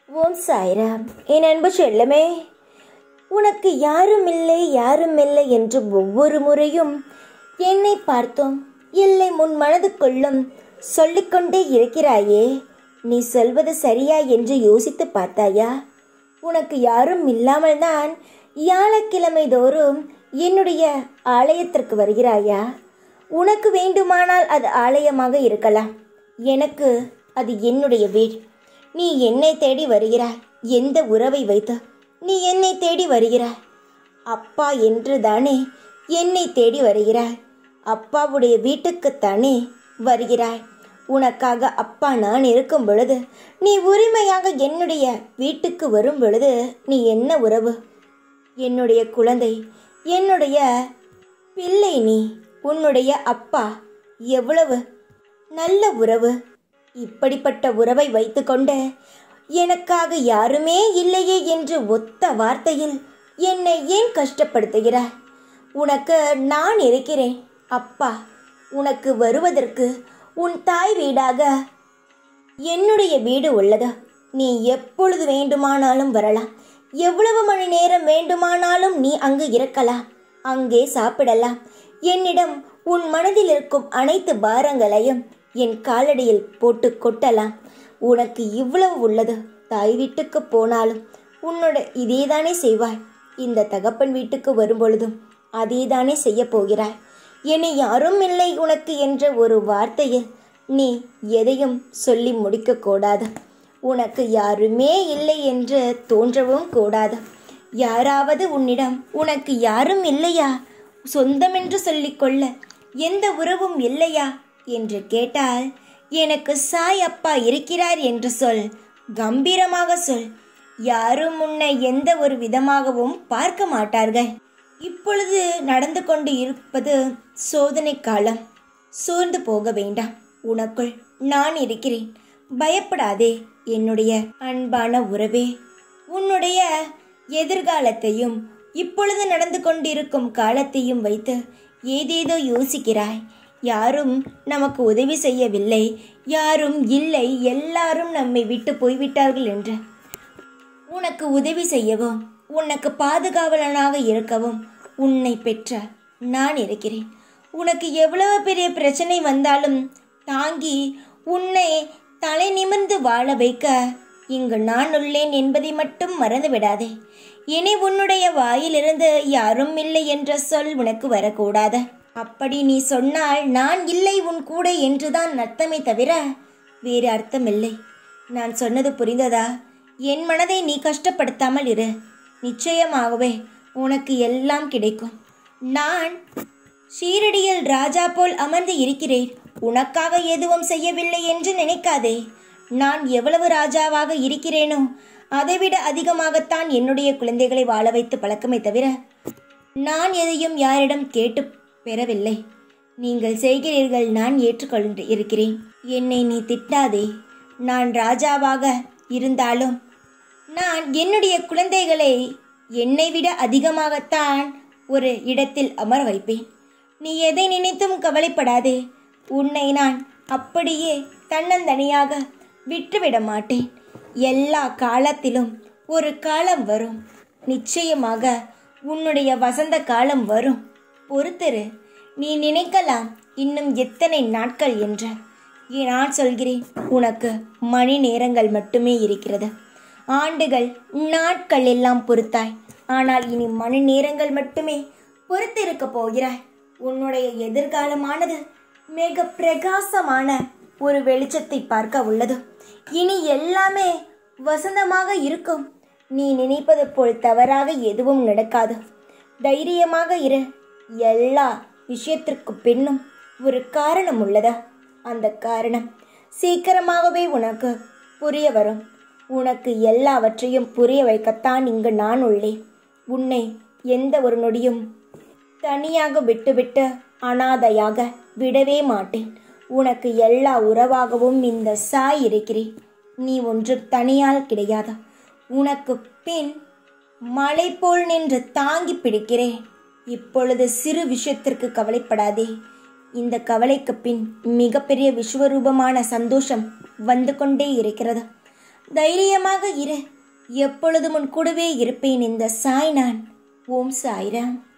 ஓம் சாய்ராம் என் அன்பு செல்லமே உனக்கு யாரும் இல்லை யாரும் இல்லை என்று ஒவ்வொரு முறையும் என்னை பார்த்தோம் இல்லை முன் மனதுக்குள்ளும் சொல்லிக்கொண்டே இருக்கிறாயே நீ சொல்வது சரியா என்று யோசித்து பார்த்தாயா உனக்கு யாரும் இல்லாமல் தான் வியாழக்கிழமை தோறும் என்னுடைய ஆலயத்திற்கு வருகிறாயா உனக்கு வேண்டுமானால் அது ஆலயமாக இருக்கலாம் எனக்கு அது என்னுடைய வீடு நீ என்னை தேடி வருகிறாய் எந்த உறவை வைத்து நீ என்னை தேடி வருகிறாய் அப்பா என்று தானே என்னை தேடி வருகிறாய் அப்பாவுடைய வீட்டுக்குத்தானே வருகிறாய் உனக்காக அப்பா நான் இருக்கும் பொழுது நீ உரிமையாக என்னுடைய வீட்டுக்கு வரும் பொழுது நீ என்ன உறவு என்னுடைய குழந்தை என்னுடைய பிள்ளை நீ உன்னுடைய அப்பா எவ்வளவு நல்ல உறவு இப்படிப்பட்ட உறவை வைத்துக்கொண்டு எனக்காக யாருமே இல்லையே என்று ஒத்த வார்த்தையில் என்னை ஏன் கஷ்டப்படுத்துகிறாய் உனக்கு நான் இருக்கிறேன் அப்பா உனக்கு வருவதற்கு உன் தாய் வீடாக என்னுடைய வீடு உள்ளது நீ எப்பொழுது வேண்டுமானாலும் வரலாம் எவ்வளவு மணி நேரம் வேண்டுமானாலும் நீ அங்கு இருக்கலாம் அங்கே சாப்பிடலாம் என்னிடம் உன் மனதில் இருக்கும் அனைத்து பாரங்களையும் என் காலடியில் போட்டு கொட்டலாம் உனக்கு இவ்வளவு உள்ளது தாய் வீட்டுக்கு போனாலும் உன்னோட இதேதானே செய்வாய் இந்த தகப்பன் வீட்டுக்கு வரும்பொழுதும் அதேதானே செய்ய போகிறாய் என்னை யாரும் இல்லை உனக்கு என்ற ஒரு வார்த்தையில் நீ எதையும் சொல்லி முடிக்கக்கூடாது உனக்கு யாருமே இல்லை என்று தோன்றவும் கூடாது யாராவது உன்னிடம் உனக்கு யாரும் இல்லையா சொந்தமென்று சொல்லிக்கொள்ள எந்த உறவும் இல்லையா என்று கேட்டால் எனக்கு சாய் அப்பா இருக்கிறார் என்று சொல் கம்பீரமாக சொல் யாரும் உன்னை எந்த ஒரு விதமாகவும் பார்க்க மாட்டார்கள் இப்பொழுது நடந்து கொண்டு இருப்பது சோதனை காலம் சோர்ந்து போக வேண்டாம் உனக்குள் நான் இருக்கிறேன் பயப்படாதே என்னுடைய அன்பான உறவே உன்னுடைய எதிர்காலத்தையும் இப்பொழுது நடந்து கொண்டிருக்கும் காலத்தையும் வைத்து ஏதேதோ யோசிக்கிறாய் யாரும் நமக்கு உதவி செய்யவில்லை யாரும் இல்லை எல்லாரும் நம்மை விட்டு போய்விட்டார்கள் என்று உனக்கு உதவி செய்யவும் உனக்கு பாதுகாவலனாக இருக்கவும் உன்னை பெற்ற நான் இருக்கிறேன் உனக்கு எவ்வளவு பெரிய பிரச்சனை வந்தாலும் தாங்கி உன்னை தலை நிமிர்ந்து வாழ வைக்க இங்கு நான் உள்ளேன் என்பதை மட்டும் மறந்து விடாதே இனி உன்னுடைய வாயிலிருந்து யாரும் இல்லை என்ற சொல் உனக்கு வரக்கூடாது அப்படி நீ சொன்னால் நான் இல்லை உன் கூட என்றுதான் அர்த்தமே தவிர வேறு அர்த்தமில்லை நான் சொன்னது புரிந்ததா என் மனதை நீ கஷ்டப்படுத்தாமல் இரு நிச்சயமாகவே உனக்கு எல்லாம் கிடைக்கும் நான் ஷீரடியில் ராஜா போல் அமர்ந்து இருக்கிறேன் உனக்காக எதுவும் செய்யவில்லை என்று நினைக்காதே நான் எவ்வளவு ராஜாவாக இருக்கிறேனோ அதைவிட அதிகமாகத்தான் என்னுடைய குழந்தைகளை வாழ வைத்து பழக்கமே தவிர நான் எதையும் யாரிடம் கேட்டு பெறவில்லை நீங்கள் செய்கிறீர்கள் நான் ஏற்றுக்கொண்டு இருக்கிறேன் என்னை நீ திட்டாதே நான் ராஜாவாக இருந்தாலும் நான் என்னுடைய குழந்தைகளை என்னை விட அதிகமாகத்தான் ஒரு இடத்தில் அமர வைப்பேன் நீ எதை நினைத்தும் கவலைப்படாதே உன்னை நான் அப்படியே தன்னந்தனியாக விட்டுவிட மாட்டேன் எல்லா காலத்திலும் ஒரு காலம் வரும் நிச்சயமாக உன்னுடைய வசந்த காலம் வரும் பொறுத்திரு நீ நினைக்கலாம் இன்னும் எத்தனை நாட்கள் என்று நான் சொல்கிறேன் உனக்கு மணி நேரங்கள் மட்டுமே இருக்கிறது ஆண்டுகள் நாட்கள் எல்லாம் பொறுத்தாய் ஆனால் இனி மணி நேரங்கள் மட்டுமே பொறுத்திருக்க போகிறாய் உன்னுடைய எதிர்காலமானது மிக பிரகாசமான ஒரு வெளிச்சத்தை பார்க்க உள்ளது இனி எல்லாமே வசந்தமாக இருக்கும் நீ நினைப்பது போல் தவறாக எதுவும் நடக்காது தைரியமாக இரு எல்லா விஷயத்திற்கு பின்னும் ஒரு காரணம் உள்ளதா அந்த காரணம் சீக்கிரமாகவே உனக்கு புரிய வரும் உனக்கு எல்லாவற்றையும் புரிய வைக்கத்தான் இங்கு நான் உள்ளேன் உன்னை எந்த ஒரு நொடியும் தனியாக விட்டுவிட்டு அனாதையாக விடவே மாட்டேன் உனக்கு எல்லா உறவாகவும் இந்த சாய் இருக்கிறேன் நீ ஒன்றும் தனியால் கிடையாது உனக்கு பின் மலை போல் நின்று தாங்கி பிடிக்கிறேன் இப்பொழுது சிறு விஷயத்திற்கு கவலைப்படாதே இந்த கவலைக்கு பின் மிகப்பெரிய விஸ்வரூபமான சந்தோஷம் வந்து கொண்டே இருக்கிறது தைரியமாக இரு எப்பொழுதும் உன் கூடவே இருப்பேன் இந்த சாய் நான் ஓம் சாய்ராம்